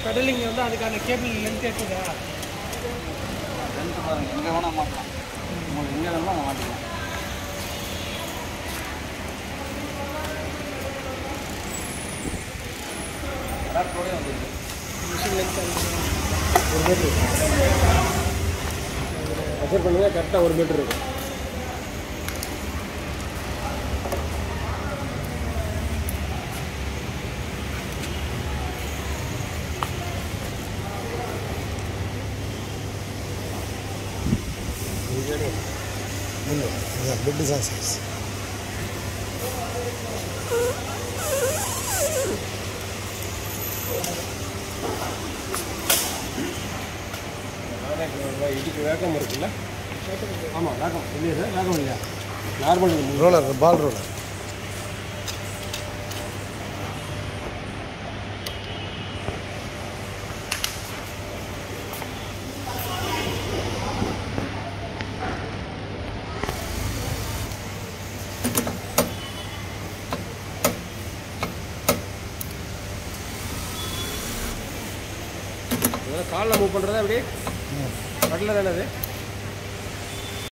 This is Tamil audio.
பெடலிங் வந்து அதுக்கான கேபிள் லென்த் எடுத்துதா ரெண்டு பாருங்க எங்கே வேணால் மாட்டலாம் உங்களுக்கு எங்கே வேணுமோ அங்கே மாட்டிக்கலாம் அடாப்டரோடய வந்துருக்கு மிஷின் லென்த் ஒரு மீட்ரு மெஷர் பண்ணுங்க கரெக்டாக ஒரு மீட்ரு இருக்கும் பெட் தான் சைஸ் இதுக்கு வேகம் இருக்குல்ல ஆமாம் வேகம் இல்லையா சார் வேகம் இல்லையா நார்மல் ரோலர் பால் ரோலர் காலில் மூவ் பண்ணுறதா அப்படி கடலில் தானே அது